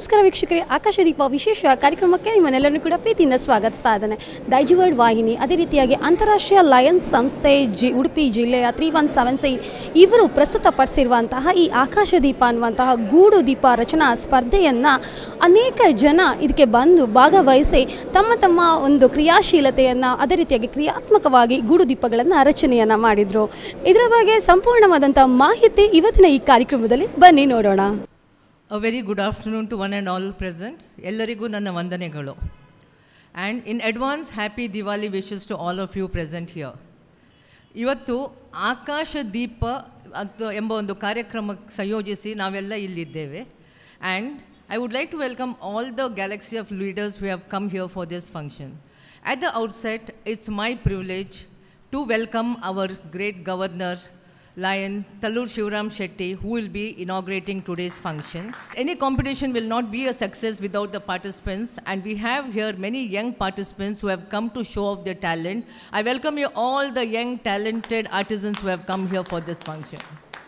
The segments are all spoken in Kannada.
ನಮಸ್ಕಾರ ವೀಕ್ಷಕರೇ ಆಕಾಶದೀಪ ವಿಶೇಷ ಕಾರ್ಯಕ್ರಮಕ್ಕೆ ನಿಮ್ಮನ್ನೆಲ್ಲರನ್ನೂ ಕೂಡ ಪ್ರೀತಿಯಿಂದ ಸ್ವಾಗತಿಸ್ತಾ ಇದ್ದಾನೆ ದೈಜಿ ವರ್ಲ್ಡ್ ವಾಹಿನಿ ಅದೇ ರೀತಿಯಾಗಿ ಅಂತಾರಾಷ್ಟ್ರೀಯ ಲಯನ್ಸ್ ಸಂಸ್ಥೆ ಜಿ ಉಡುಪಿ ಜಿಲ್ಲೆಯ ತ್ರೀ ಒನ್ ಸೆವೆನ್ ಸಿ ಇವರು ಪ್ರಸ್ತುತಪಡಿಸಿರುವಂತಹ ಈ ಆಕಾಶದೀಪ ಅನ್ನುವಂತಹ ಗೂಡು ದೀಪ ರಚನಾ ಸ್ಪರ್ಧೆಯನ್ನು ಅನೇಕ ಜನ ಇದಕ್ಕೆ ಬಂದು ಭಾಗವಹಿಸಿ ತಮ್ಮ ತಮ್ಮ ಒಂದು ಕ್ರಿಯಾಶೀಲತೆಯನ್ನು ಅದೇ ರೀತಿಯಾಗಿ ಕ್ರಿಯಾತ್ಮಕವಾಗಿ ಗೂಡು ದೀಪಗಳನ್ನು ರಚನೆಯನ್ನು ಮಾಡಿದರು ಇದರ ಬಗ್ಗೆ ಸಂಪೂರ್ಣವಾದಂಥ ಮಾಹಿತಿ ಇವತ್ತಿನ ಈ ಕಾರ್ಯಕ್ರಮದಲ್ಲಿ ಬನ್ನಿ ನೋಡೋಣ uh very good afternoon to one and all present ಎಲ್ಲರಿಗೂ ನನ್ನ ವಂದನೆಗಳು and in advance happy Diwali wishes to all of you present here ಇವತ್ತು ಆಕಾಶ ದೀಪ ಅದು ಎಂಬ ಒಂದು ಕಾರ್ಯಕ್ರಮಕ್ಕೆ ಸಂಯೋಜಿಸಿ ನಾವೆಲ್ಲ ಇಲ್ಲಿದ್ದೇವೆ and I would like to welcome all the galaxy of leaders we have come here for this function At the outset, it's my privilege to welcome our great governor, Lion Talur Shivram Shetty, who will be inaugurating today's function. Any competition will not be a success without the participants, and we have here many young participants who have come to show off their talent. I welcome you all the young, talented artisans who have come here for this function.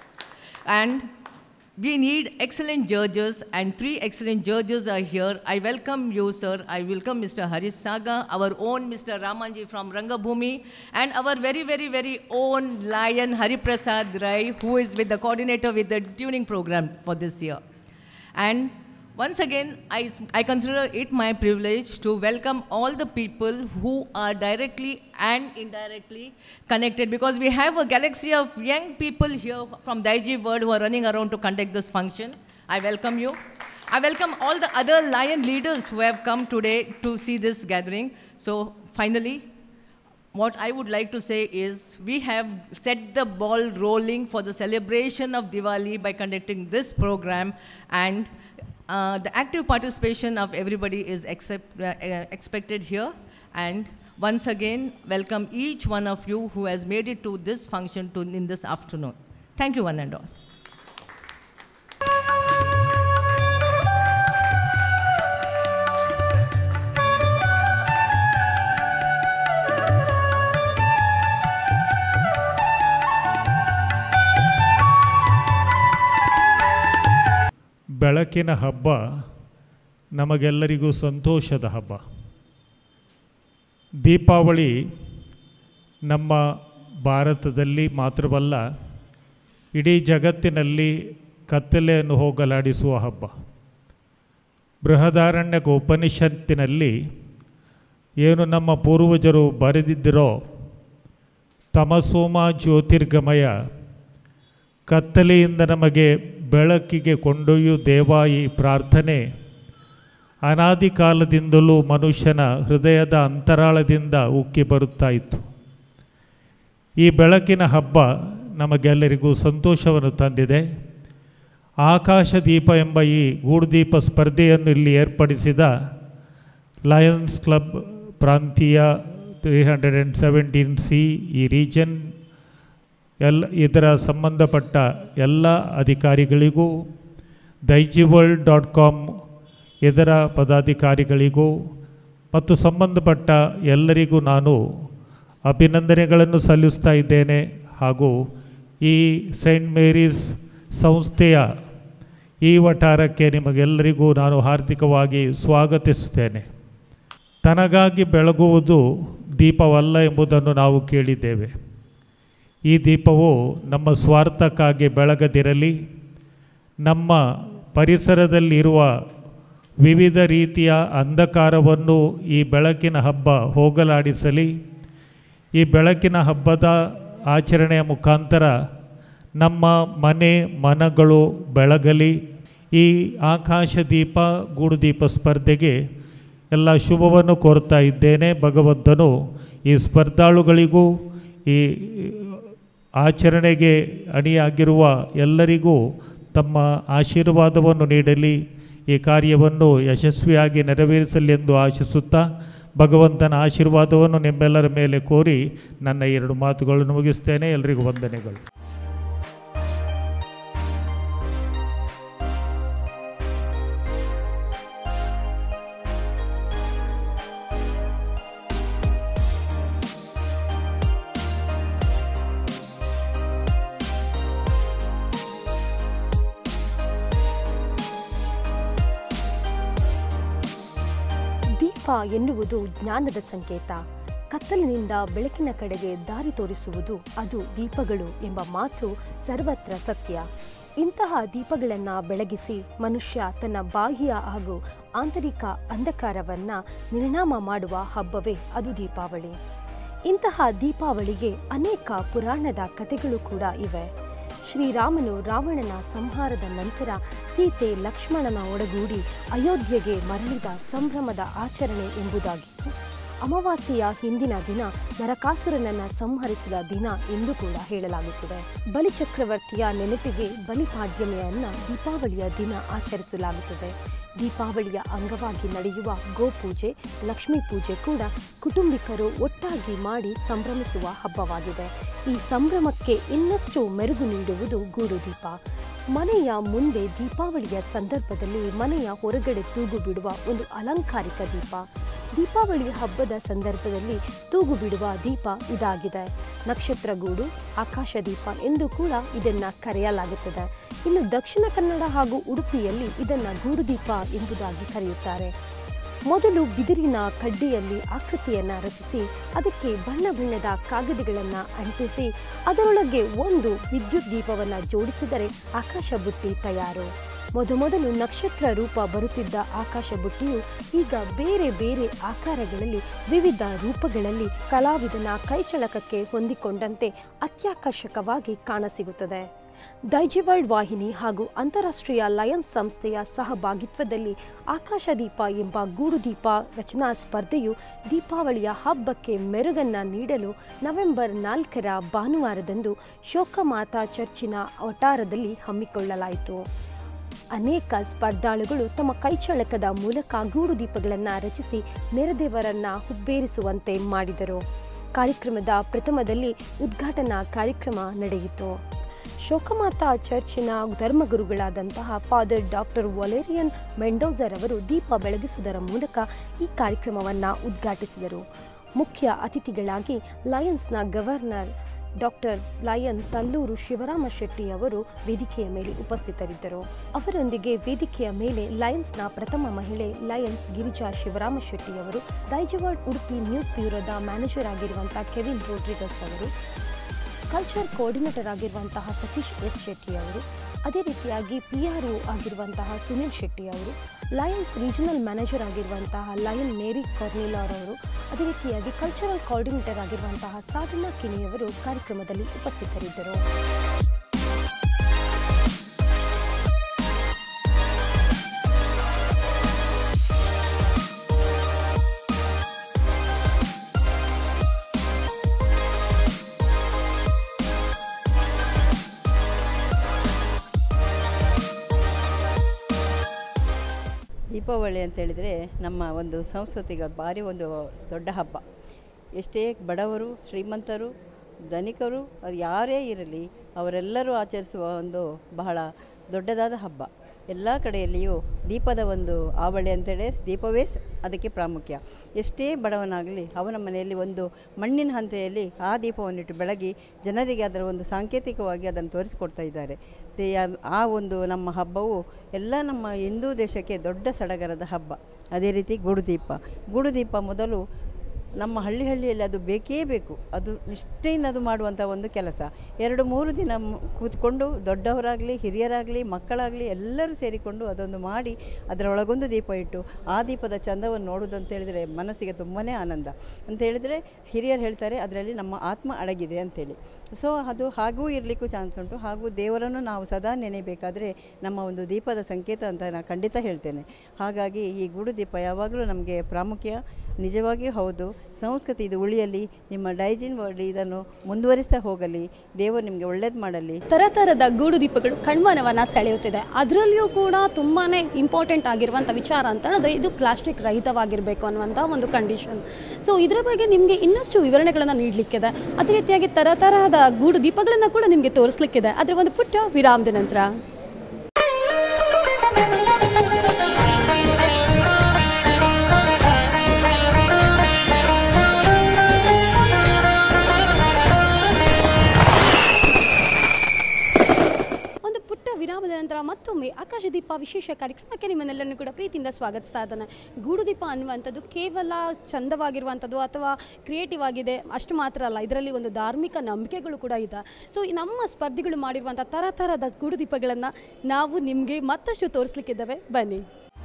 And we need excellent judges, and three excellent judges are here. I welcome you, sir. I welcome Mr. Harish Saga, our own Mr. Ramanji from Rangabhumi, and our very, very, very own lion Hari Prasad Rai, who is with the coordinator with the tuning program for this year. And once again, I, I consider it my privilege to welcome all the people who are directly and indirectly connected because we have a galaxy of young people here from Daiji world who are running around to conduct this function. I welcome you. I welcome all the other lion leaders who have come today to see this gathering. So finally, what I would like to say is we have set the ball rolling for the celebration of Diwali by conducting this program and uh, the active participation of everybody is accept, uh, uh, expected here and once again welcome each one of you who has made it to this function to, in this afternoon. Thank you one and all. ಬೆಳಕಿನ ಹಬ್ಬ ನಮಗೆಲ್ಲರಿಗೂ ಸಂತೋಷದ ಹಬ್ಬ ದೀಪಾವಳಿ ನಮ್ಮ ಭಾರತದಲ್ಲಿ ಮಾತ್ರವಲ್ಲ ಇಡೀ ಜಗತ್ತಿನಲ್ಲಿ ಕತ್ತಲೆಯನ್ನು ಹೋಗಲಾಡಿಸುವ ಹಬ್ಬ ಬೃಹದಾರಣ್ಯಕ ಉಪನಿಷತ್ತಿನಲ್ಲಿ ಏನು ನಮ್ಮ ಪೂರ್ವಜರು ಬರೆದಿದ್ದರೋ ತಮಸೋಮ ಜ್ಯೋತಿರ್ಗಮಯ ಕತ್ತಲೆಯಿಂದ ನಮಗೆ ಬೆಳಕಿಗೆ ಕೊಂಡೊಯ್ಯು ದೇವ ಈ ಪ್ರಾರ್ಥನೆ ಅನಾದಿ ಕಾಲದಿಂದಲೂ ಮನುಷ್ಯನ ಹೃದಯದ ಅಂತರಾಳದಿಂದ ಉಕ್ಕಿ ಬರುತ್ತಾ ಇತ್ತು ಈ ಬೆಳಕಿನ ಹಬ್ಬ ನಮಗೆಲ್ಲರಿಗೂ ಸಂತೋಷವನ್ನು ತಂದಿದೆ ಆಕಾಶ ದೀಪ ಎಂಬ ಈ ಗೂಡುದೀಪ ಸ್ಪರ್ಧೆಯನ್ನು ಇಲ್ಲಿ ಏರ್ಪಡಿಸಿದ ಲಯನ್ಸ್ ಕ್ಲಬ್ ಪ್ರಾಂತೀಯ three hundred and seventeen C ಈ ರೀಜನ್ ಎಲ್ಲ ಇದರ ಸಂಬಂಧಪಟ್ಟ ಎಲ್ಲ ಅಧಿಕಾರಿಗಳಿಗೂ ದೈಜಿ ವರ್ಲ್ಡ್ ಡಾಟ್ ಕಾಮ್ ಇದರ ಪದಾಧಿಕಾರಿಗಳಿಗೂ ಮತ್ತು ಸಂಬಂಧಪಟ್ಟ ಎಲ್ಲರಿಗೂ ನಾನು ಅಭಿನಂದನೆಗಳನ್ನು ಸಲ್ಲಿಸ್ತಾ ಇದ್ದೇನೆ ಹಾಗೂ ಈ ಸೈಂಟ್ ಮೇರೀಸ್ ಸಂಸ್ಥೆಯ ಈ ವಠಾರಕ್ಕೆ ನಿಮಗೆಲ್ಲರಿಗೂ ನಾನು ಹಾರ್ದಿಕವಾಗಿ ಸ್ವಾಗತಿಸುತ್ತೇನೆ ತನಗಾಗಿ ಬೆಳಗುವುದು ದೀಪವಲ್ಲ ಎಂಬುದನ್ನು ನಾವು ಕೇಳಿದ್ದೇವೆ ಈ ದೀಪವು ನಮ್ಮ ಸ್ವಾರ್ಥಕ್ಕಾಗಿ ಬೆಳಗದಿರಲಿ ನಮ್ಮ ಪರಿಸರದಲ್ಲಿರುವ ವಿವಿಧ ರೀತಿಯ ಅಂಧಕಾರವನ್ನು ಈ ಬೆಳಕಿನ ಹಬ್ಬ ಹೋಗಲಾಡಿಸಲಿ ಈ ಬೆಳಕಿನ ಹಬ್ಬದ ಆಚರಣೆಯ ಮುಖಾಂತರ ನಮ್ಮ ಮನೆ ಮನಗಳು ಬೆಳಗಲಿ ಈ ಆಕಾಶ ದೀಪ ಗೂಡುದೀಪ ಸ್ಪರ್ಧೆಗೆ ಎಲ್ಲ ಶುಭವನ್ನು ಕೋರ್ತಾ ಇದ್ದೇನೆ ಭಗವಂತನು ಈ ಸ್ಪರ್ಧಾಳುಗಳಿಗೂ ಈ ಆಚರಣೆಗೆ ಅಣಿಯಾಗಿರುವ ಎಲ್ಲರಿಗೂ ತಮ್ಮ ಆಶೀರ್ವಾದವನ್ನು ನೀಡಲಿ ಈ ಕಾರ್ಯವನ್ನು ಯಶಸ್ವಿಯಾಗಿ ನೆರವೇರಿಸಲಿ ಎಂದು ಆಶಿಸುತ್ತಾ ಭಗವಂತನ ಆಶೀರ್ವಾದವನ್ನು ನಿಮ್ಮೆಲ್ಲರ ಮೇಲೆ ಕೋರಿ ನನ್ನ ಎರಡು ಮಾತುಗಳನ್ನು ಮುಗಿಸ್ತೇನೆ ಎಲ್ಲರಿಗೂ ವಂದನೆಗಳು ದೀಪ ಎನ್ನುವುದು ಜ್ಞಾನದ ಸಂಕೇತ ಕತ್ತಲಿನಿಂದ ಬೆಳಕಿನ ಕಡೆಗೆ ದಾರಿ ತೋರಿಸುವುದು ಅದು ದೀಪಗಳು ಎಂಬ ಮಾತು ಸರ್ವತ್ರ ಸತ್ಯ ಇಂತಹ ದೀಪಗಳನ್ನು ಬೆಳಗಿಸಿ ಮನುಷ್ಯ ತನ್ನ ಬಾಹ್ಯ ಹಾಗೂ ಆಂತರಿಕ ಅಂಧಕಾರವನ್ನ ನಿರ್ನಾಮ ಮಾಡುವ ಹಬ್ಬವೇ ಅದು ದೀಪಾವಳಿ ಇಂತಹ ದೀಪಾವಳಿಗೆ ಅನೇಕ ಪುರಾಣದ ಕಥೆಗಳು ಕೂಡ ಇವೆ ಶ್ರೀರಾಮನು ರಾವಣನ ಸಂಹಾರದ ನಂತರ ಸೀತೆ ಲಕ್ಷ್ಮಣನ ಒಡಗೂಡಿ ಅಯೋಧ್ಯೆಗೆ ಮರಳಿದ ಸಂಭ್ರಮದ ಆಚರಣೆ ಎಂಬುದಾಗಿದ್ದು ಅಮಾವಾಸ್ಯೆಯ ಹಿಂದಿನ ದಿನ ನರಕಾಸುರನನ್ನ ಸಂಹರಿಸಿದ ದಿನ ಎಂದು ಕೂಡ ಹೇಳಲಾಗುತ್ತದೆ ಬಲಿಚಕ್ರವರ್ತಿಯ ನೆನಪಿಗೆ ಬಲಿಪಾಡ್ಯಮೆಯನ್ನ ದೀಪಾವಳಿಯ ದಿನ ಆಚರಿಸಲಾಗುತ್ತದೆ ದೀಪಾವಳಿಯ ಅಂಗವಾಗಿ ನಡೆಯುವ ಗೋಪೂಜೆ ಲಕ್ಷ್ಮೀ ಪೂಜೆ ಕೂಡ ಕುಟುಂಬಿಕರು ಒಟ್ಟಾಗಿ ಮಾಡಿ ಸಂಭ್ರಮಿಸುವ ಹಬ್ಬವಾಗಿದೆ ಈ ಸಂಭ್ರಮಕ್ಕೆ ಇನ್ನಷ್ಟು ಮೆರುಗು ನೀಡುವುದು ಗೂಡು ದೀಪ ಮನೆಯ ಮುಂದೆ ದೀಪಾವಳಿಯ ಸಂದರ್ಭದಲ್ಲಿ ಮನೆಯ ಹೊರಗಡೆ ತೂಗು ಬಿಡುವ ಒಂದು ಅಲಂಕಾರಿಕ ದೀಪ ದೀಪಾವಳಿ ಹಬ್ಬದ ಸಂದರ್ಭದಲ್ಲಿ ತೂಗು ಬಿಡುವ ದೀಪ ಇದಾಗಿದೆ ನಕ್ಷತ್ರಗೂಡು ಆಕಾಶ ದೀಪ ಎಂದು ಕೂಡ ಇದನ್ನ ಕರೆಯಲಾಗುತ್ತದೆ ಇನ್ನು ದಕ್ಷಿಣ ಕನ್ನಡ ಹಾಗೂ ಉಡುಪಿಯಲ್ಲಿ ಇದನ್ನ ಗೂಡು ದೀಪ ಎಂಬುದಾಗಿ ಕರೆಯುತ್ತಾರೆ ಮೊದಲು ಬಿದಿರಿನ ಕಡ್ಡಿಯಲ್ಲಿ ಆಕೃತಿಯನ್ನ ರಚಿಸಿ ಅದಕ್ಕೆ ಬಣ್ಣ ಬಣ್ಣದ ಕಾಗದಗಳನ್ನು ಅಂಟಿಸಿ ಅದರೊಳಗೆ ಒಂದು ವಿದ್ಯುತ್ ದೀಪವನ್ನು ಜೋಡಿಸಿದರೆ ಆಕಾಶ ಬುಟ್ಟಿ ತಯಾರು ಮೊದಮೊದಲು ನಕ್ಷತ್ರ ರೂಪ ಬರುತ್ತಿದ್ದ ಆಕಾಶ ಬುಟ್ಟಿಯು ಈಗ ಬೇರೆ ಬೇರೆ ಆಕಾರಗಳಲ್ಲಿ ವಿವಿಧ ರೂಪಗಳಲ್ಲಿ ಕಲಾವಿದನ ಕೈಚಳಕಕ್ಕೆ ಹೊಂದಿಕೊಂಡಂತೆ ಅತ್ಯಾಕರ್ಷಕವಾಗಿ ಕಾಣಸಿಗುತ್ತದೆ ಡೈಜಿವರ್ಲ್ಡ್ ವಾಹಿನಿ ಹಾಗೂ ಅಂತಾರಾಷ್ಟ್ರೀಯ ಲಯನ್ಸ್ ಸಂಸ್ಥೆಯ ಸಹಭಾಗಿತ್ವದಲ್ಲಿ ಆಕಾಶದೀಪ ಎಂಬ ಗೂಡು ದೀಪ ರಚನಾ ಸ್ಪರ್ಧೆಯು ದೀಪಾವಳಿಯ ಹಬ್ಬಕ್ಕೆ ಮೆರುಗನ್ನ ನೀಡಲು ನವೆಂಬರ್ ನಾಲ್ಕರ ಭಾನುವಾರದಂದು ಶೋಕಮಾತಾ ಚರ್ಚಿನ ವಟಾರದಲ್ಲಿ ಹಮ್ಮಿಕೊಳ್ಳಲಾಯಿತು ಅನೇಕ ಸ್ಪರ್ಧಾಳುಗಳು ತಮ್ಮ ಕೈಚಳಕದ ಮೂಲಕ ಗೂಡು ದೀಪಗಳನ್ನು ರಚಿಸಿ ನೆರೆದೇವರನ್ನ ಹುಬ್ಬೇರಿಸುವಂತೆ ಮಾಡಿದರು ಕಾರ್ಯಕ್ರಮದ ಪ್ರಥಮದಲ್ಲಿ ಉದ್ಘಾಟನಾ ಕಾರ್ಯಕ್ರಮ ನಡೆಯಿತು ಶೋಕಮಾತಾ ಚರ್ಚಿನ ಧರ್ಮಗುರುಗಳಾದಂತಹ ಫಾದರ್ ಡಾಕ್ಟರ್ ವೊಲೇರಿಯನ್ ಮೆಂಡೋಸರ್ ಅವರು ದೀಪ ಬೆಳಗಿಸುವುದರ ಮೂಲಕ ಈ ಕಾರ್ಯಕ್ರಮವನ್ನು ಉದ್ಘಾಟಿಸಿದರು ಮುಖ್ಯ ಅತಿಥಿಗಳಾಗಿ ಲಯನ್ಸ್ನ governor doctor lion Talluru Shivarama Shetty ಅವರು ವೇದಿಕೆಯ ಮೇಲೆ ಉಪಸ್ಥಿತರಿದ್ದರು ಅವರೊಂದಿಗೆ ವೇದಿಕೆಯ ಮೇಲೆ ಲಯನ್ಸ್ನ ಪ್ರಥಮ ಮಹಿಳೆ ಲಯನ್ಸ್ ಗಿರಿಜಾ ಶಿವರಾಮ ಶೆಟ್ಟಿ ಅವರು ದೈಜವಾಡ್ ಉಡುಪಿ ನ್ಯೂಸ್ ಬ್ಯೂರೋದ ಮ್ಯಾನೇಜರ್ ಆಗಿರುವಂತಹ ಕೆವಿನ್ ರೋಡ್ರಿಗಸ್ ಅವರು ಕಲ್ಚರ್ ಕೋಆರ್ಡಿನೇಟರ್ ಆಗಿರುವಂತಹ ಸತೀಶ್ ಎಸ್ ಶೆಟ್ಟಿ ಅವರು ಅದೇ ರೀತಿಯಾಗಿ ಪಿ ಆರ್ ಒ ಆಗಿರುವಂತಹ ಸುನಿಲ್ ಶೆಟ್ಟಿ ಅವರು ಲಯನ್ಸ್ ರೀಜನಲ್ ಮ್ಯಾನೇಜರ್ ಆಗಿರುವಂತಹ ಲಯನ್ ಮೇರಿ ಕಾರ್ನಿಲಾರ್ ಅವರು ಅದೇ ರೀತಿಯಾಗಿ ಕಲ್ಚರಲ್ ಕೋಆರ್ಡಿನೇಟರ್ ಆಗಿರುವಂತಹ ಸಾಧನಾ ಕಿಣಿಯವರು ಕಾರ್ಯಕ್ರಮದಲ್ಲಿ ಉಪಸ್ಥಿತರಿದ್ದರು ದೀಪಾವಳಿ ಅಂತೇಳಿದರೆ ನಮ್ಮ ಒಂದು ಸಂಸ್ಕೃತಿಗೆ ಭಾರಿ ಒಂದು ದೊಡ್ಡ ಹಬ್ಬ ಎಷ್ಟೇ ಬಡವರು ಶ್ರೀಮಂತರು ಧನಿಕರು ಅದು ಯಾರೇ ಇರಲಿ ಅವರೆಲ್ಲರೂ ಆಚರಿಸುವ ಒಂದು ಬಹಳ ದೊಡ್ಡದಾದ ಹಬ್ಬ ಎಲ್ಲ ಕಡೆಯಲ್ಲಿಯೂ ದೀಪದ ಒಂದು ಆವಳಿ ಅಂತೇಳಿ ದೀಪವೇ ಸ್- ಅದಕ್ಕೆ ಪ್ರಾಮುಖ್ಯ ಎಷ್ಟೇ ಬಡವನಾಗಲಿ ಅವನ ಮನೆಯಲ್ಲಿ ಒಂದು ಮಣ್ಣಿನ ಹಂತೆಯಲ್ಲಿ ಆ ದೀಪವನ್ನಿಟ್ಟು ಬೆಳಗಿ ಜನರಿಗೆ ಅದರ ಒಂದು ಸಾಂಕೇತಿಕವಾಗಿ ಅದನ್ನು ತೋರಿಸಿಕೊಡ್ತಾ ಇದ್ದಾರೆ ದೇ- ಆ ಒಂದು ನಮ್ಮ ಹಬ್ಬವು ಎಲ್ಲ ನಮ್ಮ ಹಿಂದೂ ದೇಶಕ್ಕೆ ದೊಡ್ಡ ಸಡಗರದ ಹಬ್ಬ ಅದೇ ರೀತಿ ಗುಡುದೀಪ ಗುಡುದೀಪ ಮೊದಲು ನಮ್ಮ ಹಳ್ಳಿ ಹಳ್ಳಿಯಲ್ಲಿ ಅದು ಬೇಕೇ ಬೇಕು ಅದು ನಿಷ್ಠೆಯಿಂದ ಅದು ಮಾಡುವಂಥ ಒಂದು ಕೆಲಸ ಎರಡು ಮೂರು ದಿನ ಮ್- ಕೂತ್ಕೊಂಡು ದೊಡ್ಡವರಾಗಲಿ ಹಿರಿಯರಾಗಲಿ ಮಕ್ಕಳಾಗಲಿ ಎಲ್ಲರೂ ಸೇರಿಕೊಂಡು ಅದೊಂದು ಮಾಡಿ ಅದರೊಳಗೊಂದು ದೀಪ ಇಟ್ಟು ಆ ದೀಪದ ಚಂದವನ್ನು ನೋಡೋದು ಅಂತ ಹೇಳಿದರೆ ಮನಸ್ಸಿಗೆ ತುಂಬಾ ಆನಂದ ಅಂತ ಹೇಳಿದರೆ ಹಿರಿಯರು ಹೇಳ್ತಾರೆ ಅದರಲ್ಲಿ ನಮ್ಮ ಆತ್ಮ ಅಡಗಿದೆ ಅಂತೇಳಿ ಸೊ ಅದು ಹಾಗೂ ಇರಲಿಕ್ಕೂ ಚಾನ್ಸ್ ಉಂಟು ಹಾಗೂ ದೇವರನ್ನು ನಾವು ಸದಾ ನೆನೆಯಬೇಕಾದ್ರೆ ನಮ್ಮ ಒಂದು ದೀಪದ ಸಂಕೇತ ಅಂತ ನಾನು ಖಂಡಿತ ಹೇಳ್ತೇನೆ ಹಾಗಾಗಿ ಈ ಗೂಡು ದೀಪ ಯಾವಾಗಲೂ ನಮಗೆ ಪ್ರಾಮುಖ್ಯ ನಿಜವಾಗಿಯೂ ಹೌದು ಸಂಸ್ಕೃತಿ ಇದು ಉಳಿಯಲಿ ನಿಮ್ಮ ಡೈಜಿನ್ ವರ್ಡ್ ಇದನ್ನು ಮುಂದುವರಿಸ್ತಾ ಹೋಗಲಿ ದೇವರು ನಿಮಗೆ ಒಳ್ಳೇದು ಮಾಡಲಿ ತರತರದ ಗೂಡು ದೀಪಗಳು ಕಣ್ಮನವನ್ನು ಸೆಳೆಯುತ್ತಿದೆ ಅದರಲ್ಲಿಯೂ ಕೂಡ ತುಂಬಾ ಇಂಪಾರ್ಟೆಂಟ್ ಆಗಿರುವಂಥ ವಿಚಾರ ಅಂತ ಹೇಳಿದ್ರೆ ಇದು ಪ್ಲಾಸ್ಟಿಕ್ ರಹಿತವಾಗಿರಬೇಕು ಅನ್ನುವಂಥ ಒಂದು ಕಂಡೀಷನ್ ಸೊ ಇದರ ಬಗ್ಗೆ ನಿಮಗೆ ಇನ್ನಷ್ಟು ವಿವರಣೆಗಳನ್ನು ನೀಡಲಿಕ್ಕಿದೆ ಅದೇ ರೀತಿಯಾಗಿ ತರತರಹದ ಗೂಡು ದೀಪಗಳನ್ನು ಕೂಡ ನಿಮಗೆ ತೋರಿಸ್ಲಿಕ್ಕಿದೆ ಅದರ ಒಂದು ಪುಟ್ಟ ವಿರಾಮದ ನಂತರ ಒಂದು ಪುಟ್ಟ ವಿರಾಮದ ನಂತರ ಮತ್ತೊಮ್ಮೆ ಆಕಾಶದೀಪ ವಿಶೇಷ ಕಾರ್ಯಕ್ರಮಕ್ಕೆ ನಿಮ್ಮನ್ನೆಲ್ಲರನ್ನು ಕೂಡ ಪ್ರೀತಿಯಿಂದ ಸ್ವಾಗತಿಸ್ತಾ ಇದ್ದಾನೆ ಗೂಡುದೀಪ ಅನ್ನುವಂಥದ್ದು ಕೇವಲ ಚಂದವಾಗಿರುವಂಥದ್ದು ಅಥವಾ ಕ್ರಿಯೇಟಿವ್ ಆಗಿದೆ ಅಷ್ಟು ಮಾತ್ರ ಅಲ್ಲ ಇದರಲ್ಲಿ ಒಂದು ಧಾರ್ಮಿಕ ನಂಬಿಕೆಗಳು ಕೂಡ ಇದೆ ಸೊ ಈ ನಮ್ಮ ಸ್ಪರ್ಧಿಗಳು ಮಾಡಿರುವಂಥ ಥರ ಥರದ ಗೂಡುದೀಪಗಳನ್ನು ನಾವು ನಿಮಗೆ ಮತ್ತಷ್ಟು ತೋರಿಸ್ಲಿಕ್ಕಿದ್ದಾವೆ ಬನ್ನಿ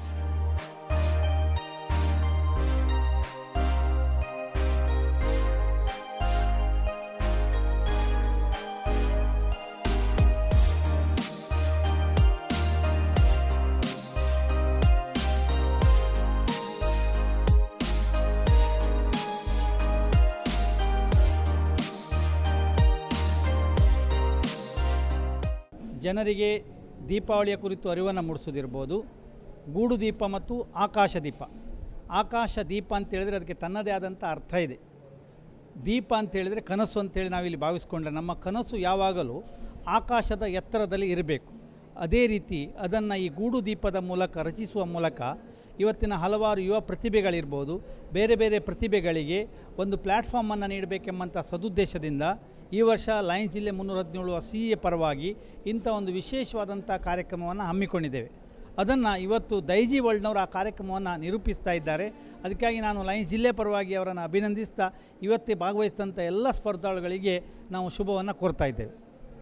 ಜನರಿಗೆ ದೀಪಾವಳಿಯ ಕುರಿತು ಅರಿವನ್ನು ಮೂಡಿಸೋದಿರ್ಬೋದು ಗೂಡು ದೀಪ ಮತ್ತು ಆಕಾಶ ದೀಪ ಆಕಾಶ ದೀಪ ಅಂತ ಹೇಳಿದರೆ ಅದಕ್ಕೆ ತನ್ನದೇ ಆದಂಥ ಅರ್ಥ ಇದೆ ದೀಪ ಅಂತ ಹೇಳಿದರೆ ಕನಸು ಅಂತೇಳಿ ನಾವಿಲ್ಲಿ ಭಾವಿಸ್ಕೊಂಡ್ರೆ ನಮ್ಮ ಕನಸು ಯಾವಾಗಲೂ ಆಕಾಶದ ಎತ್ತರದಲ್ಲಿ ಇರಬೇಕು ಅದೇ ರೀತಿ ಅದನ್ನು ಈ ಗೂಡು ದೀಪದ ಮೂಲಕ ರಚಿಸುವ ಮೂಲಕ ಇವತ್ತಿನ ಹಲವಾರು ಯುವ ಪ್ರತಿಭೆಗಳಿರ್ಬೋದು ಬೇರೆ ಬೇರೆ ಪ್ರತಿಭೆಗಳಿಗೆ ಒಂದು ಪ್ಲ್ಯಾಟ್ಫಾರ್ಮನ್ನು ನೀಡಬೇಕೆಂಬಂಥ ಸದುದ್ದೇಶದಿಂದ ಈ ವರ್ಷ ಲಯನ್ಸ್ ಜಿಲ್ಲೆ ಮುನ್ನೂರ ಹದಿನೇಳು ಸಿ ಎ ಪರವಾಗಿ ಇಂಥ ಒಂದು ವಿಶೇಷವಾದಂಥ ಕಾರ್ಯಕ್ರಮವನ್ನು ಹಮ್ಮಿಕೊಂಡಿದ್ದೇವೆ ಅದನ್ನು ಇವತ್ತು ದೈಜಿ ವರ್ಲ್ಡ್ನವರು ಆ ಕಾರ್ಯಕ್ರಮವನ್ನು ನಿರೂಪಿಸ್ತಾ ಇದ್ದಾರೆ ಅದಕ್ಕಾಗಿ ನಾನು ಲಯನ್ಸ್ ಜಿಲ್ಲೆ ಪರವಾಗಿ ಅವರನ್ನು ಅಭಿನಂದಿಸ್ತಾ ಇವತ್ತೇ ಭಾಗವಹಿಸಿದಂಥ ಎಲ್ಲ ಸ್ಪರ್ಧಾಳುಗಳಿಗೆ ನಾವು ಶುಭವನ್ನು ಕೋರ್ತಾ ಇದ್ದೇವೆ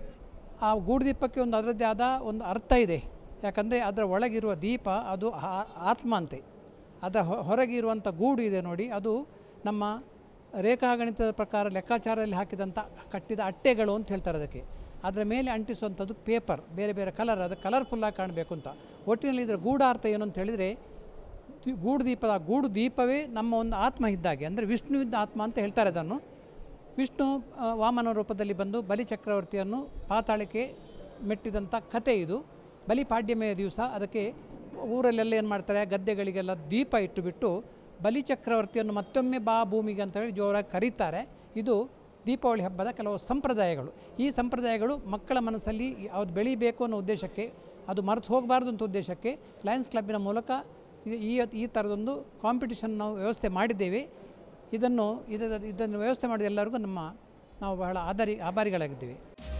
ಆ ಗೂಡು ದೀಪಕ್ಕೆ ಒಂದು ಅದರದ್ದೇ ಆದ ಒಂದು ಅರ್ಥ ಇದೆ ಯಾಕಂದರೆ ಅದರ ಒಳಗಿರುವ ದೀಪ ಅದು ಆ- ಆತ್ಮ ಅಂತೆ ಅದರ ಹೊ- ಹೊರಗಿರುವಂಥ ಗೂಡು ಇದೆ ನೋಡಿ ಅದು ನಮ್ಮ ರೇಖಾಗಣಿತದ ಪ್ರಕಾರ ಲೆಕ್ಕಾಚಾರದಲ್ಲಿ ಹಾಕಿದಂಥ ಕಟ್ಟಿದ ಅಟ್ಟೆಗಳು ಅಂತ ಹೇಳ್ತಾರೆ ಅದಕ್ಕೆ ಅದರ ಮೇಲೆ ಅಂಟಿಸುವಂಥದ್ದು ಪೇಪರ್ ಬೇರೆ ಬೇರೆ ಕಲರ್ ಅದು ಕಲರ್ಫುಲ್ಲಾಗಿ ಕಾಣಬೇಕು ಅಂತ ಒಟ್ಟಿನಲ್ಲಿ ಇದರ ಗೂಢಾರ್ಥ ಏನು ಅಂತ ಹೇಳಿದರೆ ದಿ- ಗೂಡು ದೀಪದ ಆ ಗೂಡು ದೀಪವೇ ನಮ್ಮ ಒಂದು ಆತ್ಮ ಇದ್ದಾಗೆ ಅಂದರೆ ವಿಷ್ಣು ಇದ್ದ ಆತ್ಮ ಅಂತ ಹೇಳ್ತಾರೆ ಅದನ್ನು ವಿಷ್ಣು ಆ, ವಾಮನ ರೂಪದಲ್ಲಿ ಬಂದು ಬಲಿ ಚಕ್ರವರ್ತಿಯನ್ನು ಪಾತಾಳಕ್ಕೆ ಮೆಟ್ಟಿದಂಥ ಕತೆ ಇದು ಬಲಿ ಪಾಡ್ಯಮೆಯ ದಿವಸ ಅದಕ್ಕೆ ಊರಲ್ಲೆಲ್ಲ ಏನು ಮಾಡ್ತಾರೆ ಗದ್ದೆಗಳಿಗೆಲ್ಲ ದೀಪ ಇಟ್ಟುಬಿಟ್ಟು ಬಲಿ ಚಕ್ರವರ್ತಿಯನ್ನು ಮತ್ತೊಮ್ಮೆ ಬಾ ಭೂಮಿಗೆ ಅಂತ ಹೇಳಿ ಜೋರಾಗಿ ಕರೀತಾರೆ ಇದು ದೀಪಾವಳಿ ಹಬ್ಬದ ಕೆಲವು ಸಂಪ್ರದಾಯಗಳು ಈ ಸಂಪ್ರದಾಯಗಳು ಮಕ್ಕಳ ಮನಸ್ಸಲ್ಲಿ ಅದು ಬೆಳೀಬೇಕು ಅನ್ನೋ ಉದ್ದೇಶಕ್ಕೆ ಅದು ಮರೆತು ಹೋಗಬಾರ್ದು ಅಂತ ಉದ್ದೇಶಕ್ಕೆ ಲಯನ್ಸ್ ಕ್ಲಬ್ಬಿನ ಮೂಲಕ ಈ- ಈ ಈ ಥರದೊಂದು ಕಾಂಪಿಟಿಷನ್ ನಾವು ವ್ಯವಸ್ಥೆ ಮಾಡಿದ್ದೇವೆ ಇದನ್ನು ಇದರ ಇದನ್ನು ವ್ಯವಸ್ಥೆ ಮಾಡಿದ ಎಲ್ಲರಿಗೂ ನಮ್ಮ ನಾವು ಬಹಳ ಆಧಾರಿ ಆಭಾರಿಗಳಾಗಿದ್ದೇವೆ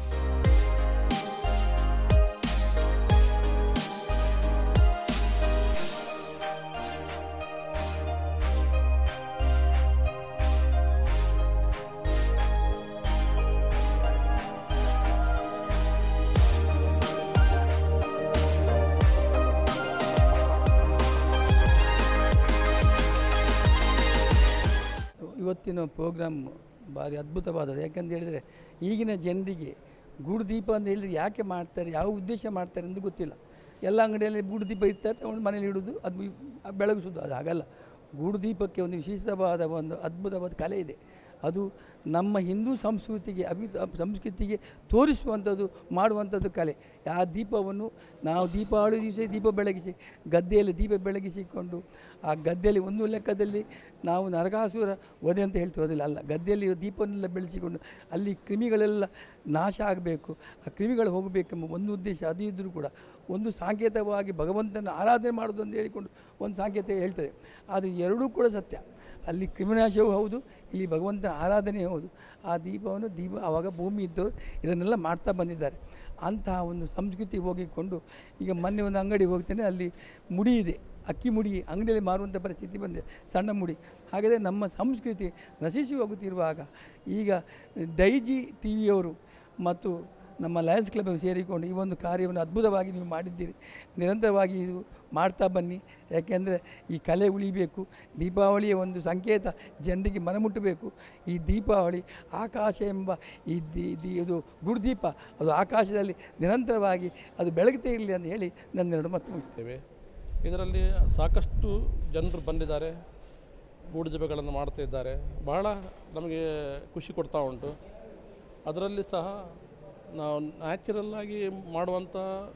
ಇವತ್ತಿನ ಪ್ರೋಗ್ರಾಮ್ ಭಾರಿ ಅದ್ಭುತವಾದದ್ದು ಯಾಕಂತ ಹೇಳಿದರೆ ಈಗಿನ ಜನರಿಗೆ ಗೂಡು ದೀಪ ಅಂತ ಹೇಳಿದರೆ ಯಾಕೆ ಮಾಡ್ತಾರೆ ಯಾವ ಉದ್ದೇಶ ಮಾಡ್ತಾರೆ ಅಂತ ಗೊತ್ತಿಲ್ಲ ಎಲ್ಲ ಅಂಗಡಿಯಲ್ಲಿ ಗೂಡು ದೀಪ ಇರ್ತಾರೆ ಒಂದು ಮನೇಲಿ ಇಡೋದು ಅದು ಬೆಳಗಿಸೋದು ಅದು ಹಾಗಲ್ಲ ಗೂಡು ದೀಪಕ್ಕೆ ಒಂದು ವಿಶೇಷವಾದ ಒಂದು ಅದ್ಭುತವಾದ ಕಲೆ ಇದೆ ಅದು ನಮ್ಮ ಹಿಂದೂ ಸಂಸ್ಕೃತಿಗೆ ಅಭಿ ಸಂಸ್ಕೃತಿಗೆ ತೋರಿಸುವಂಥದ್ದು ಮಾಡುವಂಥದ್ದು ಕಲೆ ಆ ದೀಪವನ್ನು ನಾವು ದೀಪಾವಳಿ ದಿವಸ ದೀಪ ಬೆಳಗಿಸಿ ಗದ್ದೆಯಲ್ಲಿ ದೀಪ ಬೆಳಗಿಸಿಕೊಂಡು ಆ ಗದ್ದೆಯಲ್ಲಿ ಒಂದು ಲೆಕ್ಕದಲ್ಲಿ ನಾವು ನರಕಾಸುರ ವಧೆ ಅಂತ ಹೇಳ್ತೀವಿ ಅದಿಲ್ಲ ಅಲ್ಲ ಗದ್ದೆಯಲ್ಲಿ ದೀಪವನ್ನೆಲ್ಲ ಬೆಳೆಸಿಕೊಂಡು ಅಲ್ಲಿ ಕ್ರಿಮಿಗಳೆಲ್ಲ ನಾಶ ಆಗಬೇಕು ಆ ಕ್ರಿಮಿಗಳು ಹೋಗಬೇಕೆಂಬ ಒಂದು ಉದ್ದೇಶ ಅದು ಇದ್ದರೂ ಕೂಡ ಒಂದು ಸಾಂಕೇತವಾಗಿ ಭಗವಂತನ ಆರಾಧನೆ ಮಾಡೋದು ಅಂತ ಹೇಳಿಕೊಂಡು ಒಂದು ಸಾಂಕೇತ ಹೇಳ್ತದೆ ಅದು ಎರಡೂ ಕೂಡ ಸತ್ಯ ಅಲ್ಲಿ ಕ್ರಿಮಿನಾಶವೂ ಹೌದು ಇಲ್ಲಿ ಭಗವಂತನ ಆರಾಧನೆ ಹೌದು ಆ ದೀಪವನ್ನು ದೀಪ ಆವಾಗ ಭೂಮಿ ಇದ್ದವರು ಇದನ್ನೆಲ್ಲ ಮಾಡ್ತಾ ಬಂದಿದ್ದಾರೆ ಅಂತಹ ಒಂದು ಸಂಸ್ಕೃತಿ ಹೋಗಿಕೊಂಡು ಈಗ ಮೊನ್ನೆ ಒಂದು ಅಂಗಡಿಗೆ ಹೋಗ್ತೇನೆ ಅಲ್ಲಿ ಮುಡಿ ಇದೆ ಅಕ್ಕಿ ಮುಡಿ ಅಂಗಡಿಯಲ್ಲಿ ಮಾರುವಂಥ ಪರಿಸ್ಥಿತಿ ಬಂದಿದೆ ಸಣ್ಣ ಮುಡಿ ಹಾಗಾದರೆ ನಮ್ಮ ಸಂಸ್ಕೃತಿ ನಶಿಸಿ ಹೋಗುತ್ತಿರುವಾಗ ಈಗ ಡೈಜಿ ಟಿ ವಿಯವರು ಮತ್ತು ನಮ್ಮ ಲಯನ್ಸ್ ಕ್ಲಬ್ ಸೇರಿಕೊಂಡು ಈ ಒಂದು ಕಾರ್ಯವನ್ನು ಅದ್ಭುತವಾಗಿ ನೀವು ಮಾಡಿದ್ದೀರಿ ನಿರಂತರವಾಗಿ ಇದು ಮಾಡ್ತಾ ಬನ್ನಿ ಯಾಕೆಂದರೆ ಈ ಕಲೆ ಉಳಿಬೇಕು ದೀಪಾವಳಿಯ ಒಂದು ಸಂಕೇತ ಜನರಿಗೆ ಮನಮುಟ್ಟಬೇಕು ಈ ದೀಪಾವಳಿ ಆಕಾಶ ಎಂಬ ಈ ದಿ ದಿ ಇದು ಗುರುದೀಪ ಅದು ಆಕಾಶದಲ್ಲಿ ನಿರಂತರವಾಗಿ ಅದು ಬೆಳಗ್ತೇ ಇರಲಿ ಅಂತ ಹೇಳಿ ನನ್ನೆರಡು ಮತ್ತೆ ಮುಗಿಸ್ತೇವೆ ಇದರಲ್ಲಿ ಸಾಕಷ್ಟು ಜನರು ಬಂದಿದ್ದಾರೆ ಗೂಡುಜಬೆಗಳನ್ನು ಮಾಡ್ತಾ ಇದ್ದಾರೆ ಬಹಳ ನಮಗೆ ಖುಷಿ ಕೊಡ್ತಾ ಉಂಟು ಅದರಲ್ಲಿ ಸಹ ನಾವು ನ್ಯಾಚುರಲ್ಲಾಗಿ ಮಾಡುವಂಥ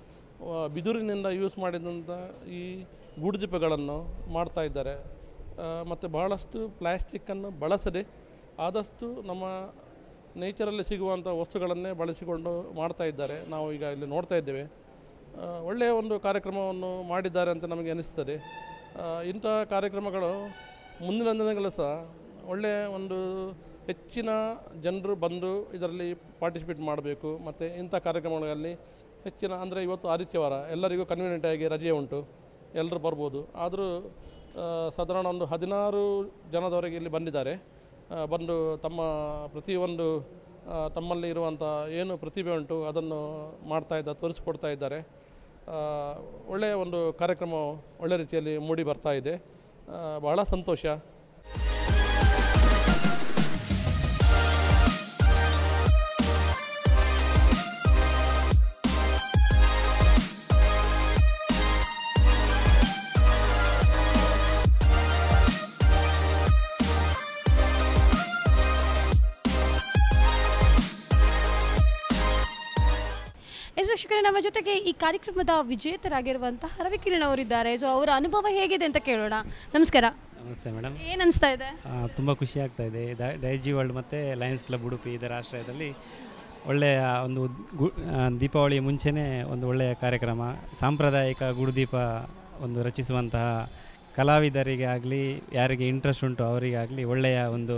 ಆ, ಬಿದುರಿನಿಂದ ಯೂಸ್ ಮಾಡಿದಂಥ ಈ ಗೂಡುದೀಪಗಳನ್ನು ಮಾಡ್ತಾ ಇದ್ದಾರೆ ಮತ್ತು ಬಹಳಷ್ಟು ಪ್ಲ್ಯಾಸ್ಟಿಕ್ಕನ್ನು ಬಳಸದೆ ಆದಷ್ಟು ನಮ್ಮ ನೇಚರಲ್ಲಿ ಸಿಗುವಂಥ ವಸ್ತುಗಳನ್ನೇ ಬಳಸಿಕೊಂಡು ಮಾಡ್ತಾ ಇದ್ದಾರೆ ನಾವು ಈಗ ಇಲ್ಲಿ ನೋಡ್ತಾ ಇದ್ದೇವೆ ಆ, ಒಳ್ಳೆಯ ಒಂದು ಕಾರ್ಯಕ್ರಮವನ್ನು ಮಾಡಿದ್ದಾರೆ ಅಂತ ನಮಗೆ ಅನಿಸ್ತದೆ ಆ, ಇಂಥ ಕಾರ್ಯಕ್ರಮಗಳು ಮುಂದಿನ ದಿನಗಳು ಸಹ ಒಳ್ಳೆಯ ಒಂದು ಹೆಚ್ಚಿನ ಜನರು ಬಂದು ಇದರಲ್ಲಿ ಪಾರ್ಟಿಸಿಪೇಟ್ ಮಾಡಬೇಕು ಮತ್ತು ಇಂಥ ಕಾರ್ಯಕ್ರಮಗಳಲ್ಲಿ ಹೆಚ್ಚಿನ ಅಂದರೆ ಇವತ್ತು ಆದಿತ್ಯವಾರ ಎಲ್ಲರಿಗೂ ಕನ್ವೀನಿಯೆಂಟ್ ಆಗಿ ರಜೆ ಉಂಟು ಎಲ್ಲರೂ ಬರ್ಬೋದು ಆದರೂ ಆ, ಸಾಧಾರಣ ಒಂದು ಹದಿನಾರು ಜನದವರೆಗೆ ಇಲ್ಲಿ ಬಂದಿದ್ದಾರೆ ಆ, ಬಂದು ತಮ್ಮ ಪ್ರತಿಯೊಂದು ಆ, ತಮ್ಮಲ್ಲಿ ಇರುವಂಥ ಏನು ಪ್ರತಿಭೆ ಉಂಟು ಅದನ್ನು ಮಾಡ್ತಾ ಇದ್ದ ತೋರಿಸ್ಕೊಡ್ತಾ ಇದ್ದಾರೆ ಆ, ಒಳ್ಳೆಯ ಒಂದು ಕಾರ್ಯಕ್ರಮ ಒಳ್ಳೆ ರೀತಿಯಲ್ಲಿ ಮೂಡಿ ಬರ್ತಾ ಇದೆ ಆ, ಬಹಳ ಸಂತೋಷ ಎಸ್ ವೀಕ್ಷಕರೇ ನಮ್ಮ ಜೊತೆಗೆ ಈ ಕಾರ್ಯಕ್ರಮದ ವಿಜೇತರಾಗಿರುವಂತಹ ರವಿಕಿರಣ್ ಅವರಿದ್ದಾರೆ ಸೊ ಅವರ ಅನುಭವ ಹೇಗಿದೆ ಅಂತ ಕೇಳೋಣ ನಮಸ್ಕಾರ ನಮಸ್ತೆ ಮೇಡಮ್ ಏನು ಅನಿಸ್ತಾ ಇದೆ ತುಂಬ ಖುಷಿ ಆಗ್ತಾ ಇದೆ ದ- ಡೈಜಿ ವರ್ಲ್ಡ್ ಮತ್ತು ಲಯನ್ಸ್ ಕ್ಲಬ್ ಉಡುಪಿ ಇದರ ಆಶ್ರಯದಲ್ಲಿ ಒಳ್ಳೆಯ ಒಂದು ಗು ಆ, ದೀಪಾವಳಿಯ ಮುಂಚೆನೇ ಒಂದು ಒಳ್ಳೆಯ ಕಾರ್ಯಕ್ರಮ ಸಾಂಪ್ರದಾಯಿಕ ಗುಡುದೀಪ ಒಂದು ರಚಿಸುವಂತಹ ಕಲಾವಿದರಿಗೆ ಆಗಲಿ ಯಾರಿಗೆ ಇಂಟ್ರೆಸ್ಟ್ ಉಂಟು ಅವರಿಗಾಗಲಿ ಒಳ್ಳೆಯ ಒಂದು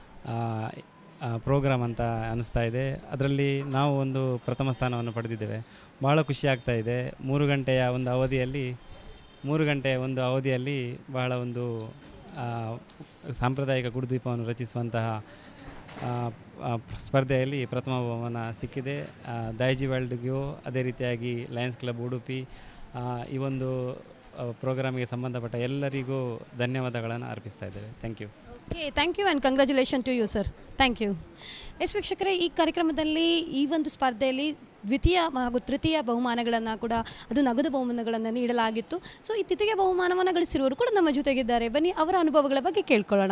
ಪ್ರೋಗ್ರಾಮ್ ಅಂತ ಅನ್ನಿಸ್ತಾ ಇದೆ ಅದರಲ್ಲಿ ನಾವು ಒಂದು ಪ್ರಥಮ ಸ್ಥಾನವನ್ನು ಪಡೆದಿದ್ದೇವೆ ಭಾಳ ಖುಷಿ ಆಗ್ತಾ ಇದೆ ಮೂರು ಗಂಟೆಯ ಒಂದು ಅವಧಿಯಲ್ಲಿ ಮೂರು ಗಂಟೆಯ ಒಂದು ಅವಧಿಯಲ್ಲಿ ಬಹಳ ಒಂದು ಆ, ಸಾಂಪ್ರದಾಯಿಕ ಗುಡುದೀಪವನ್ನು ರಚಿಸುವಂತಹ ಆ, ಆ, ಸ್ಪರ್ಧೆಯಲ್ಲಿ ಪ್ರಥಮ ಬಹುಮಾನ ಸಿಕ್ಕಿದೆ ಆ, ದೈಜಿ ವರ್ಲ್ಡ್ಗೂ ಅದೇ ರೀತಿಯಾಗಿ ಲಯನ್ಸ್ ಕ್ಲಬ್ ಉಡುಪಿ ಆ, ಈ ಒಂದು ಪ್ರೋಗ್ರಾಮಿಗೆ ಸಂಬಂಧಪಟ್ಟ ಎಲ್ಲರಿಗೂ ಧನ್ಯವಾದಗಳನ್ನು ಅರ್ಪಿಸ್ತಾ ಇದ್ದೇವೆ thank you okay thank you and congratulation to you sir thank you yes ವೀಕ್ಷಕರೇ ಈ ಕಾರ್ಯಕ್ರಮದಲ್ಲಿ ಈ ಒಂದು ಸ್ಪರ್ಧೆಯಲ್ಲಿ ದ್ವಿತೀಯ ಹಾಗೂ ತೃತೀಯ ಬಹುಮಾನಗಳನ್ನು ಕೂಡ ಅದು ನಗದು ಬಹುಮಾನಗಳನ್ನು ನೀಡಲಾಗಿತ್ತು ಸೊ ಈ ತೃತೀಯ ಬಹುಮಾನವನ್ನು ಗಳಿಸಿರುವವರು ಕೂಡ ನಮ್ಮ ಜೊತೆಗಿದ್ದಾರೆ ಬನ್ನಿ ಅವರ ಅನುಭವಗಳ ಬಗ್ಗೆ ಕೇಳ್ಕೊಳ್ಳೋಣ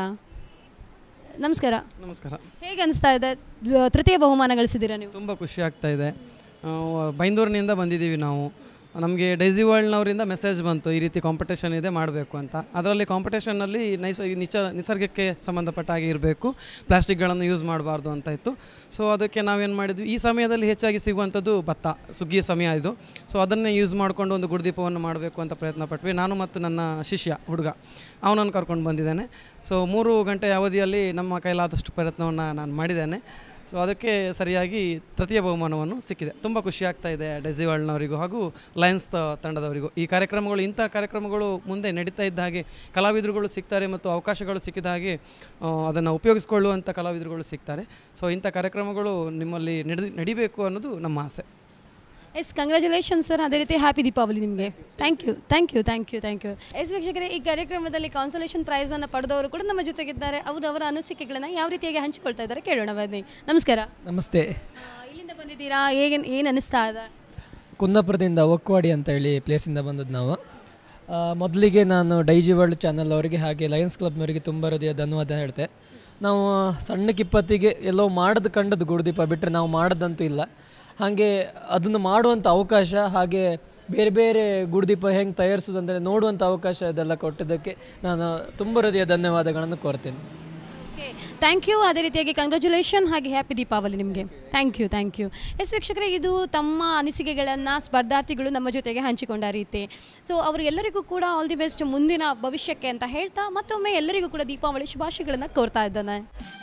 ನಮಸ್ಕಾರ ನಮಸ್ಕಾರ ಹೇಗೆ ಅನಿಸ್ತಾ ಇದೆ ದ್ವ- ತೃತೀಯ ಬಹುಮಾನ ಗಳಿಸಿದ್ದೀರಾ ನೀವು ತುಂಬ ಖುಷಿ ಆಗ್ತಾ ಇದೆ ಆ, ಬೈಂದೂರಿನಿಂದ ಬಂದಿದ್ದೀವಿ ನಾವು ನಮಗೆ ಡೈಸಿ ವರ್ಲ್ಡ್ನವರಿಂದ ಮೆಸೇಜ್ ಬಂತು ಈ ರೀತಿ ಕಾಂಪಿಟೇಷನ್ ಇದೆ ಮಾಡಬೇಕು ಅಂತ ಅದರಲ್ಲಿ ಕಾಂಪಿಟೇಷನ್ನಲ್ಲಿ ನೈಸ ನಿಚ ನಿಸರ್ಗಕ್ಕೆ ಸಂಬಂಧಪಟ್ಟ ಹಾಗೆ ಇರಬೇಕು ಪ್ಲಾಸ್ಟಿಕ್ಗಳನ್ನು ಯೂಸ್ ಮಾಡಬಾರ್ದು ಅಂತ ಇತ್ತು ಸೊ ಅದಕ್ಕೆ ನಾವೇನು ಮಾಡಿದ್ವಿ ಈ ಸಮಯದಲ್ಲಿ ಹೆಚ್ಚಾಗಿ ಸಿಗುವಂಥದ್ದು ಭತ್ತ ಸುಗ್ಗಿಯ ಸಮಯ ಇದು ಸೊ ಅದನ್ನೇ ಯೂಸ್ ಮಾಡಿಕೊಂಡು ಒಂದು ಗುರುದೀಪವನ್ನು ಮಾಡಬೇಕು ಅಂತ ಪ್ರಯತ್ನ ಪಟ್ವಿ ನಾನು ಮತ್ತು ನನ್ನ ಶಿಷ್ಯ ಹುಡುಗ ಅವನನ್ನು ಕರ್ಕೊಂಡು ಬಂದಿದ್ದೇನೆ ಸೊ ಮೂರು ಗಂಟೆ ಅವಧಿಯಲ್ಲಿ ನಮ್ಮ ಕೈಲಾದಷ್ಟು ಪ್ರಯತ್ನವನ್ನು ನಾನು ಮಾಡಿದ್ದೇನೆ ಸೊ ಅದಕ್ಕೆ ಸರಿಯಾಗಿ ತೃತೀಯ ಬಹುಮಾನವನ್ನು ಸಿಕ್ಕಿದೆ ತುಂಬ ಖುಷಿ ಆಗ್ತಾ ಇದೆ ಡೆಸಿವಾಲ್ನವರಿಗೂ ಹಾಗೂ ಲಯನ್ಸ್ ತ- ತಂಡದವರಿಗೂ ಈ ಕಾರ್ಯಕ್ರಮಗಳು ಇಂಥ ಕಾರ್ಯಕ್ರಮಗಳು ಮುಂದೆ ನಡೀತಾ ಇದ್ದ ಹಾಗೆ ಕಲಾವಿದರುಗಳು ಸಿಗ್ತಾರೆ ಮತ್ತು ಅವಕಾಶಗಳು ಸಿಕ್ಕಿದ ಹಾಗೆ ಅದನ್ನು ಉಪಯೋಗಿಸ್ಕೊಳ್ಳುವಂಥ ಕಲಾವಿದರುಗಳು ಸಿಗ್ತಾರೆ ಸೊ ಇಂಥ ಕಾರ್ಯಕ್ರಮಗಳು ನಿಮ್ಮಲ್ಲಿ ನಡೆ ನಡಿಬೇಕು ಅನ್ನೋದು ನಮ್ಮ ಆಸೆ ಎಸ್ ಕಂಗ್ರ್ಯಾಚುಲೇಷನ್ ಸರ್ ಅದೇ ರೀತಿ ಹ್ಯಾಪಿ ದೀಪಾವಳಿ ನಿಮಗೆ thank you thank you thank you thank you yes ವೀಕ್ಷಕರೇ ಈ ಕಾರ್ಯಕ್ರಮದಲ್ಲಿ ಕಾನ್ಸಲೇಷನ್ ಪ್ರೈಸನ್ನು ಪಡೆದವರು ಕೂಡ ನಮ್ಮ ಜೊತೆಗಿದ್ದಾರೆ ಅವರು ಅವರ ಅನಿಸಿಕೆಗಳನ್ನು ಯಾವ ರೀತಿಯಾಗಿ ಹಂಚಿಕೊಳ್ತಾ ಇದ್ದಾರೆ ಕೇಳೋಣ ಬನ್ನಿ ನಮಸ್ಕಾರ ನಮಸ್ತೆ ಆ, ಇಲ್ಲಿಂದ ಬಂದಿದ್ದೀರಾ ಹೇಗೆ ಏನು ಅನಿಸ್ತಾ ಇದೆ ಕುಂದಾಪುರದಿಂದ ಒಕ್ವಾಡಿ ಅಂತ ಹೇಳಿ ಪ್ಲೇಸಿಂದ ಬಂದದ್ದು ನಾವು ಆ, ಮೊದಲಿಗೆ ನಾನು ಡೈಜಿ ವರ್ಲ್ಡ್ ಚಾನಲ್ ಅವರಿಗೆ ಹಾಗೆ ಲಯನ್ಸ್ ಕ್ಲಬ್ನವರಿಗೆ ತುಂಬ ಹೃದಯ ಧನ್ಯವಾದ ಹೇಳ್ತೆ ನಾವು ಸಣ್ಣ ಕಿಪ್ಪತ್ತಿಗೆ ಎಲ್ಲೋ ಮಾಡದು ಕಂಡದ್ದು ಗುರುದೀಪ ಬಿಟ್ಟರೆ ನಾವು ಮಾಡದಂತೂ ಇಲ್ಲ ಹಾಗೆ ಅದನ್ನು ಮಾಡುವಂಥ ಅವಕಾಶ ಹಾಗೆ ಬೇರೆ ಬೇರೆ ಗುರುದೀಪ ಹೆಂಗೆ ತಯಾರಿಸೋದು ಅಂದರೆ ನೋಡುವಂಥ ಅವಕಾಶ ಇದೆಲ್ಲ ಕೊಟ್ಟಿದ್ದಕ್ಕೆ ನಾನು ತುಂಬ ಹೃದಯ ಧನ್ಯವಾದಗಳನ್ನು ಕೋರ್ತೇನೆ ಓಕೆ ಥ್ಯಾಂಕ್ ಯು ಅದೇ ರೀತಿಯಾಗಿ ಕಂಗ್ರ್ಯಾಚುಲೇಷನ್ ಹಾಗೆ ಹ್ಯಾಪಿ ದೀಪಾವಳಿ ನಿಮಗೆ thank you thank you yes ವೀಕ್ಷಕರೇ ಇದು ತಮ್ಮ ಅನಿಸಿಕೆಗಳನ್ನು ಸ್ಪರ್ಧಾರ್ಥಿಗಳು ನಮ್ಮ ಜೊತೆಗೆ ಹಂಚಿಕೊಂಡ ರೀತಿ ಸೊ ಅವರಿಗೆಲ್ಲರಿಗೂ ಕೂಡ ಆಲ್ ದಿ ಬೆಸ್ಟ್ ಮುಂದಿನ ಭವಿಷ್ಯಕ್ಕೆ ಅಂತ ಹೇಳ್ತಾ ಮತ್ತೊಮ್ಮೆ ಎಲ್ಲರಿಗೂ ಕೂಡ ದೀಪಾವಳಿ ಶುಭಾಶಯಗಳನ್ನು ಕೋರ್ತಾ ಇದ್ದಾನೆ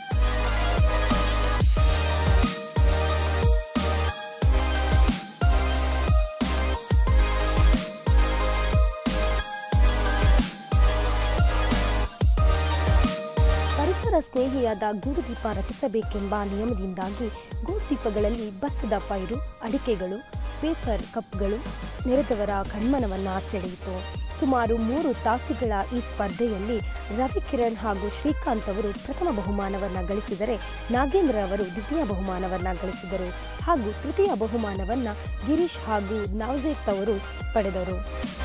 ಪರಿಸರ ಸ್ನೇಹಿಯಾದ ಗೂಡುದೀಪ ರಚಿಸಬೇಕೆಂಬ ನಿಯಮದಿಂದಾಗಿ ಗೂಡುದೀಪಗಳಲ್ಲಿ ಭತ್ತದ ಪೈರು ಅಡಿಕೆಗಳು ಪೇಪರ್ ಕಪ್ಗಳು ನೆರೆದವರ ಕಣ್ಮನವನ್ನ ಸೆಳೆಯಿತು ಸುಮಾರು ಮೂರು ತಾಸುಗಳ ಈ ಸ್ಪರ್ಧೆಯಲ್ಲಿ ರವಿಕಿರಣ್ ಹಾಗೂ ಶ್ರೀಕಾಂತ್ ಅವರು ಪ್ರಥಮ ಬಹುಮಾನವನ್ನ ಗಳಿಸಿದರೆ ನಾಗೇಂದ್ರ ಅವರು ದ್ವಿತೀಯ ಬಹುಮಾನವನ್ನ ಗಳಿಸಿದರು ಹಾಗೂ ತೃತೀಯ ಬಹುಮಾನವನ್ನ ಗಿರೀಶ್ ಹಾಗೂ ನವಜೇತ್ ಅವರು ಪಡೆದರು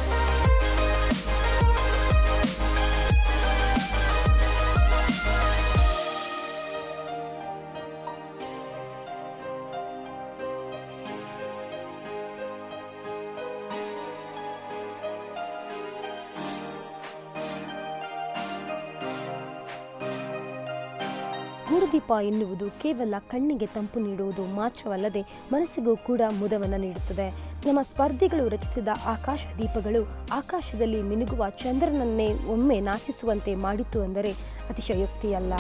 ಗೂಡುದೀಪ ಎನ್ನುವುದು ಕೇವಲ ಕಣ್ಣಿಗೆ ತಂಪು ನೀಡುವುದು ಮಾತ್ರವಲ್ಲದೆ ಮನಸ್ಸಿಗೂ ಕೂಡ ಮುದವನ್ನು ನೀಡುತ್ತದೆ ನಮ್ಮ ಸ್ಪರ್ಧಿಗಳು ರಚಿಸಿದ ಆಕಾಶ ದೀಪಗಳು ಆಕಾಶದಲ್ಲಿ ಮಿನುಗುವ ಚಂದ್ರನನ್ನೇ ಒಮ್ಮೆ ನಾಚಿಸುವಂತೆ ಮಾಡಿತು ಅಂದರೆ ಅತಿಶಯೋಕ್ತಿಯಲ್ಲ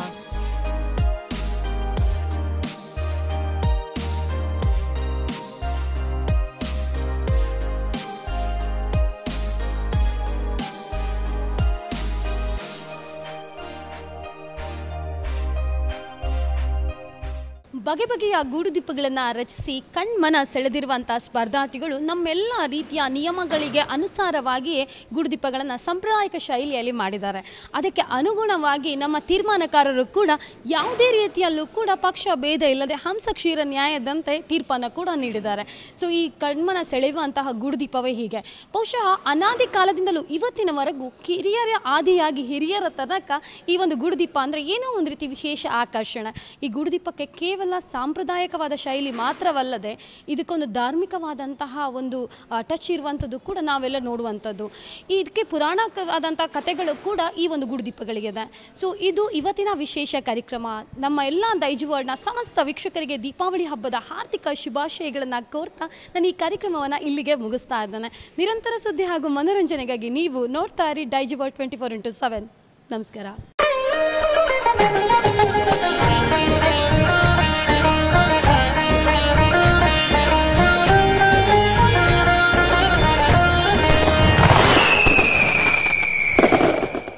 ಬಗೆ ಬಗೆಯ ಗೂಡುದೀಪಗಳನ್ನು ರಚಿಸಿ ಕಣ್ಮನ ಸೆಳೆದಿರುವಂಥ ಸ್ಪರ್ಧಾರ್ಥಿಗಳು ನಮ್ಮೆಲ್ಲ ರೀತಿಯ ನಿಯಮಗಳಿಗೆ ಅನುಸಾರವಾಗಿಯೇ ಗೂಡುದೀಪಗಳನ್ನು ಸಾಂಪ್ರದಾಯಿಕ ಶೈಲಿಯಲ್ಲಿ ಮಾಡಿದ್ದಾರೆ ಅದಕ್ಕೆ ಅನುಗುಣವಾಗಿ ನಮ್ಮ ತೀರ್ಮಾನಕಾರರು ಕೂಡ ಯಾವುದೇ ರೀತಿಯಲ್ಲೂ ಕೂಡ ಪಕ್ಷ ಭೇದ ಇಲ್ಲದೆ ಹಂಸ ಕ್ಷೀರ ನ್ಯಾಯದಂತೆ ತೀರ್ಪನ್ನು ಕೂಡ ನೀಡಿದ್ದಾರೆ ಸೊ ಈ ಕಣ್ಮನ ಸೆಳೆಯುವಂತಹ ಗೂಡುದೀಪವೇ ಹೀಗೆ ಬಹುಶಃ ಅನಾದಿ ಕಾಲದಿಂದಲೂ ಇವತ್ತಿನವರೆಗೂ ಕಿರಿಯರ ಆದಿಯಾಗಿ ಹಿರಿಯರ ತನಕ ಈ ಒಂದು ಗೂಡುದೀಪ ಅಂದರೆ ಏನೋ ಒಂದು ರೀತಿ ವಿಶೇಷ ಆಕರ್ಷಣೆ ಈ ಗೂಡುದೀಪಕ್ಕೆ ಕೇವಲ ಸಾಂಪ್ರದಾಯಿಕವಾದ ಶೈಲಿ ಮಾತ್ರವಲ್ಲದೆ ಇದಕ್ಕೊಂದು ಧಾರ್ಮಿಕವಾದಂತಹ ಒಂದು ಟಚ್ ಇರುವಂಥದ್ದು ಕೂಡ ನಾವೆಲ್ಲ ನೋಡುವಂಥದ್ದು ಇದಕ್ಕೆ ಪುರಾಣವಾದಂಥ ಕಥೆಗಳು ಕೂಡ ಈ ಒಂದು ಗೂಡುದೀಪಗಳಿಗಿದೆ ಸೊ ಇದು ಇವತ್ತಿನ ವಿಶೇಷ ಕಾರ್ಯಕ್ರಮ ನಮ್ಮ ಎಲ್ಲ ದೈಜುವರ್ಡ್ನ ಸಮಸ್ತ ವೀಕ್ಷಕರಿಗೆ ದೀಪಾವಳಿ ಹಬ್ಬದ ಹಾರ್ದಿಕ ಶುಭಾಶಯಗಳನ್ನು ಕೋರ್ತಾ ನಾನು ಈ ಕಾರ್ಯಕ್ರಮವನ್ನು ಇಲ್ಲಿಗೆ ಮುಗಿಸ್ತಾ ಇದ್ದೇನೆ ನಿರಂತರ ಸುದ್ದಿ ಹಾಗೂ ಮನೋರಂಜನೆಗಾಗಿ ನೀವು ನೋಡ್ತಾ ಇರಿ Daijiworld twenty four into seven ನಮಸ್ಕಾರ